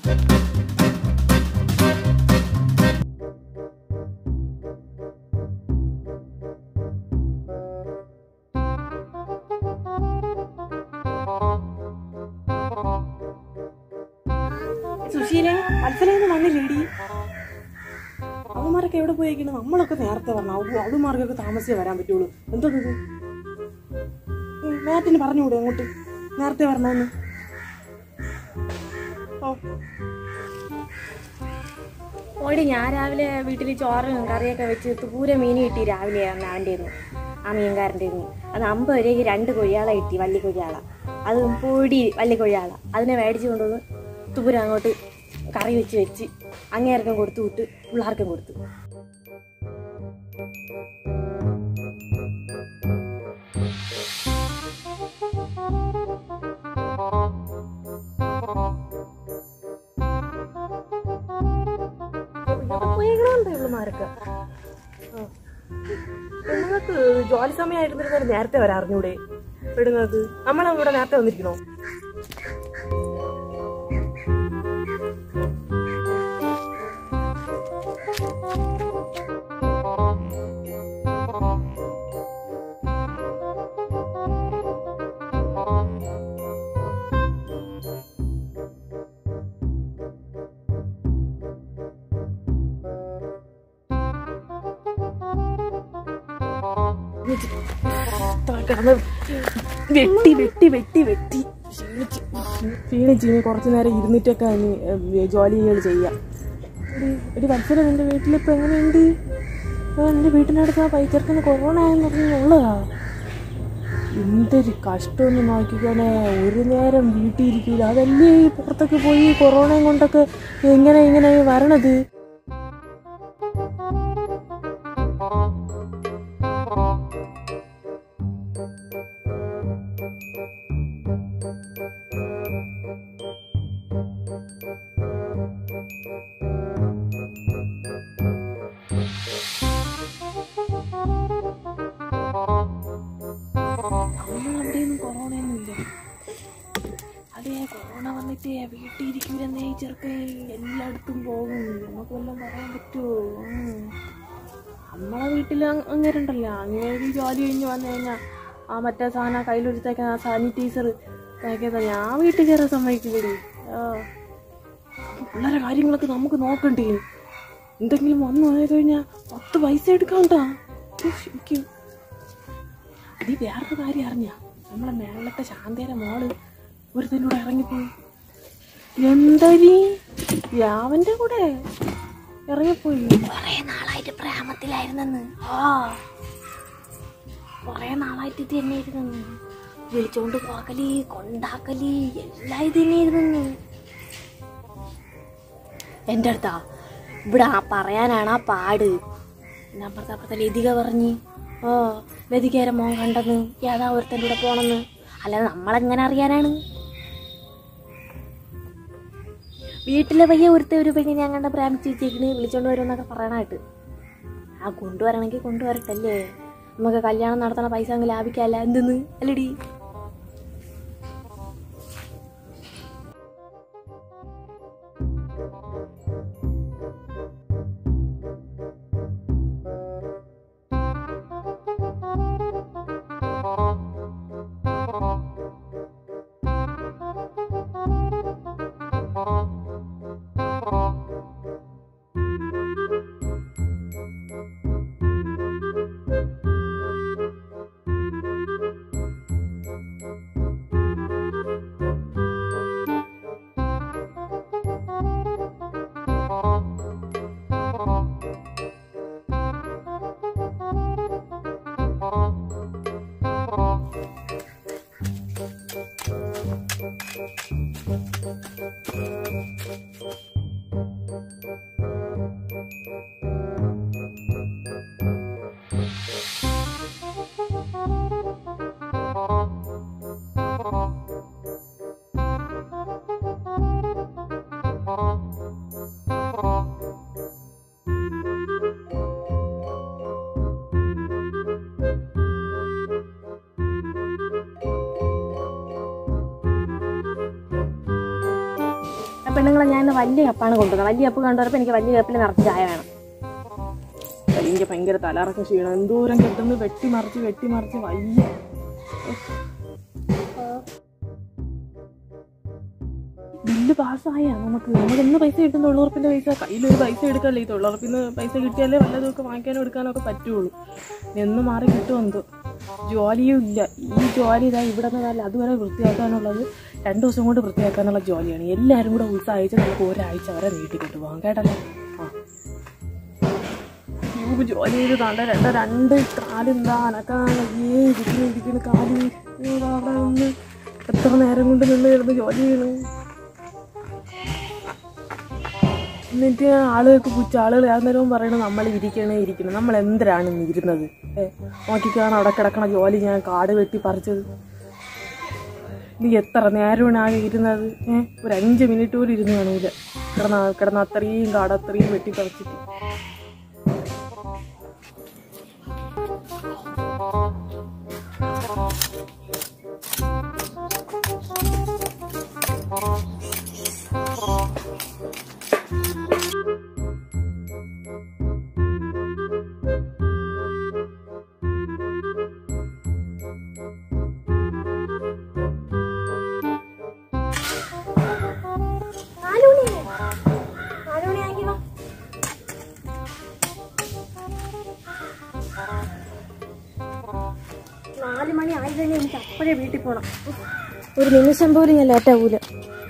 സുശീലെ മത്സരം വന്നില്ലേടി അവന്മാരൊക്കെ എവിടെ പോയേക്കണ് നമ്മളൊക്കെ നേരത്തെ പറഞ്ഞു അവ അവന്മാർക്കൊക്കെ താമസിച്ചേ വരാൻ പറ്റുള്ളൂ എന്തോന്ന് ഇത് ഉം, മാറ്റിന് പറഞ്ഞുകൂടെ അങ്ങോട്ട് നേരത്തെ വരണമെന്ന് ഓ ഓടി ഞാൻ രാവിലെ വീട്ടിൽ ചോറും കറിയൊക്കെ വെച്ച് തൂര മീൻ കിട്ടി രാവിലെ അവൻ്റെ ആ മീൻകാരൻ്റെ അത് അമ്പത് രൂപയ്ക്ക് രണ്ട് കൊഴിയാള കിട്ടി വള്ളി കൊഴിയാള അത് പൊടി വള്ളി കൊഴിയാള അതിനെ മേടിച്ച് കൊണ്ടുവന്ന് തൂര അങ്ങോട്ട് കറി വെച്ച് വെച്ച് അങ്ങേർക്കും കൊടുത്തു വിട്ട് പിള്ളേർക്കും കൊടുത്തു പിള്ളമാരൊക്കെ നിങ്ങൾക്ക് ജോലി സമയമായിരുന്നിരുന്നാലും നേരത്തെ വരാൻ അറിഞ്ഞൂടെ ഇടുന്നത് നമ്മളിവിടെ നേരത്തെ വന്നിരിക്കണോ കിടന്ന് വെട്ടി വെട്ടി വെട്ടി വെട്ടി ക്ഷീണിച്ച് ക്ഷീണിച്ച് ഇനി കുറച്ചു നേരം ഇരുന്നിട്ടൊക്കെ ഇനി ഏ, ജോലികൾ ചെയ്യാം എടി, എടി മത്സരം നിന്റെ വീട്ടിലിപ്പോ എങ്ങനെയുണ്ട് ആ, നിന്റെ വീട്ടിനടുത്ത് ആ പൈച്ചർക്കിന് കൊറോണ ആയെന്ന് പറഞ്ഞുള്ളതാ എന്തൊരു കഷ്ടമൊന്നും നോക്കിക്കണേ ഒരു നേരം വീട്ടിൽ ഇരിക്കില്ല അതല്ലേ ഈ പുറത്തൊക്കെ പോയി കൊറോണയും കൊണ്ടൊക്കെ എങ്ങനെ ഇങ്ങനെ വരണത് നമ്മളവിടെയൊന്നും കൊറോണയൊന്നുമില്ല അതെ കൊറോണ വന്നിട്ട് വീട്ടിൽ ഇരിക്കൂലെന്നേ ഈ ചെറുക്കൻ എല്ലായിടത്തും പോകും നമുക്ക് വല്ലതും പറയാൻ പറ്റുമോ ഉം. നമ്മളെ വീട്ടിൽ അങ്ങനെ ഉണ്ടല്ലോ അങ്ങേര് ജോലി കഴിഞ്ഞ് വന്നു കഴിഞ്ഞാൽ ആ മറ്റേ സാധനം കയ്യിലൊരുത്തേക്കാൻ ആ സാനിറ്റൈസർ തേക്കാതെ ഞാൻ വീട്ടിൽ കയറാൻ സമ്മതിക്കില്ലേ ആ പിള്ളേരെ കാര്യങ്ങളൊക്കെ നമുക്ക് നോക്കണ്ടേ എന്തെങ്കിലും വന്നു പോയത് കഴിഞ്ഞാൽ പത്ത് പൈസ എടുക്കാണ്ടാ എനിക്ക് നീ വേറൊരു കാര്യം അറിഞ്ഞ നമ്മളെ മേളത്തെ ശാന്തേരെ മോള് ഒരുത്തൻ്റെ കൂടെ ഇറങ്ങിപ്പോയി എന്തരി രാവന്റെ കൂടെ ഇറങ്ങിപ്പോയി കുറേ നാളായിട്ട് പ്രേമത്തിലായിരുന്നെന്ന് ആ കുറേ നാളായിട്ട് ഇത് തന്നെയായിരുന്നെന്ന് വിളിച്ചോണ്ട് പോകലി കൊണ്ടാക്കലി എല്ലാം ഇത് തന്നെയായിരുന്നെന്ന് എൻ്റെ അടുത്താ ഇവിടെ ആ പറയാനാണ് ആ പാട് പിന്നെ അപ്പുറത്തെ അപ്പുറത്തെ ലതിക പറഞ്ഞ് ഓ ലതികേരെ മോൻ കണ്ടെന്ന് ഏതാ ഒരുത്തൻ്റെ കൂടെ പോണെന്ന് അല്ലാതെ നമ്മളെങ്ങനെ അറിയാനാണ് വീട്ടിലെ പയ്യെ ഒരുത്ത ഒരു പെണ്ണിനെ അങ്ങനെ പ്രേമിച്ച് വെച്ചേക്കണ് വിളിച്ചോണ്ട് വരുമെന്നൊക്കെ പറയണായിട്ട് ആ കൊണ്ടുവരണമെങ്കിൽ കൊണ്ടുവരട്ടല്ലേ നമുക്ക് കല്യാണം നടത്തണ പൈസ അങ്ങ് ലാഭിക്കാല്ല എന്തെന്ന് അല്ലടി പെണ്ണുങ്ങളെ ഞാൻ ഇന്ന് വലിയ കപ്പാണ് കൊണ്ടുവന്നത് വലിയ കപ്പ് കൊണ്ടുവരപ്പോൾ എനിക്ക് വലിയ കപ്പിൽ നിറച്ച് ചായ വേണം എനിക്ക് ഭയങ്കര തലറക്കം ക്ഷീണം എന്തോരം കെട്ടുന്നു വെട്ടിമറിച്ച് വെട്ടിമറിച്ച് വയ്യ ബില്ല് പാസ്സായ നമുക്ക് നമുക്ക് എന്ന് പൈസ കിട്ടും തൊഴിലുറപ്പിന്റെ പൈസ കയ്യിലൊരു പൈസ എടുക്കല്ലേ ഈ തൊഴിലുറപ്പിന് പൈസ കിട്ടിയാലേ വല്ലതൊക്കെ വാങ്ങിക്കാനോ എടുക്കാനോ ഒക്കെ പറ്റുള്ളൂ എന്ന് മാറി കിട്ടുമെന്തോ ജോലിയും ഇല്ല ഈ ജോലി ഇതാ ഇവിടെ നിന്നല്ല അതുവരെ വൃത്തിയാക്കാനുള്ളത് രണ്ടു ദിവസം കൊണ്ട് വൃത്തിയാക്കാനുള്ള ജോലിയാണ് എല്ലാവരും കൂടെ ഉത്സാഹിച്ച് നമുക്ക് ഒരാഴ്ച വരെ നീട്ടി കിട്ടുപോകാം കേട്ടല്ലോ ആ നമുക്ക് ജോലി ചെയ്ത് താണ്ട രണ്ട് രണ്ട് കാലെന്താ അനക്കാൻ ഏ ഇരിക്കുന്നു ഇരിക്കുന്നു കാല് ഏതാ അവിടെ നിന്ന് എത്ര നേരം കൊണ്ട് നിന്ന് കിടന്ന് ജോലി ചെയ്യണു എന്നിട്ട് ആളുകൾക്ക് പുച്ച ആളുകൾ ഏതെങ്കിലും പറയണത് നമ്മൾ ഇരിക്കണേ ഇരിക്കണം നമ്മൾ എന്തിനാണ് ഇന്ന് ഇരുന്നത് ഏ നോക്കിക്കാണ് അവിടെ കിടക്കണ ജോലി ഞാൻ കാട് വെട്ടി പറിച്ചത് നീ എത്ര നേരമാണ് ആകെ ഇരുന്നത് ഏ ഒരു അഞ്ച് മിനിറ്റ് പോലും ഇരുന്ന് കാണൂല കിടന്ന കിടന്ന അത്രയും കാട് അത്രയും വെട്ടി പറിച്ചിട്ട് നാല് മണിയായോ നാല് മണിയാക്കിയോ നാല് മണി ആയി കഴിഞ്ഞാൽ എനിക്ക് അപ്പോഴേ വീട്ടിൽ പോകണം ഒരു നിമിഷം പോലും ഞാൻ ലേറ്റാവൂല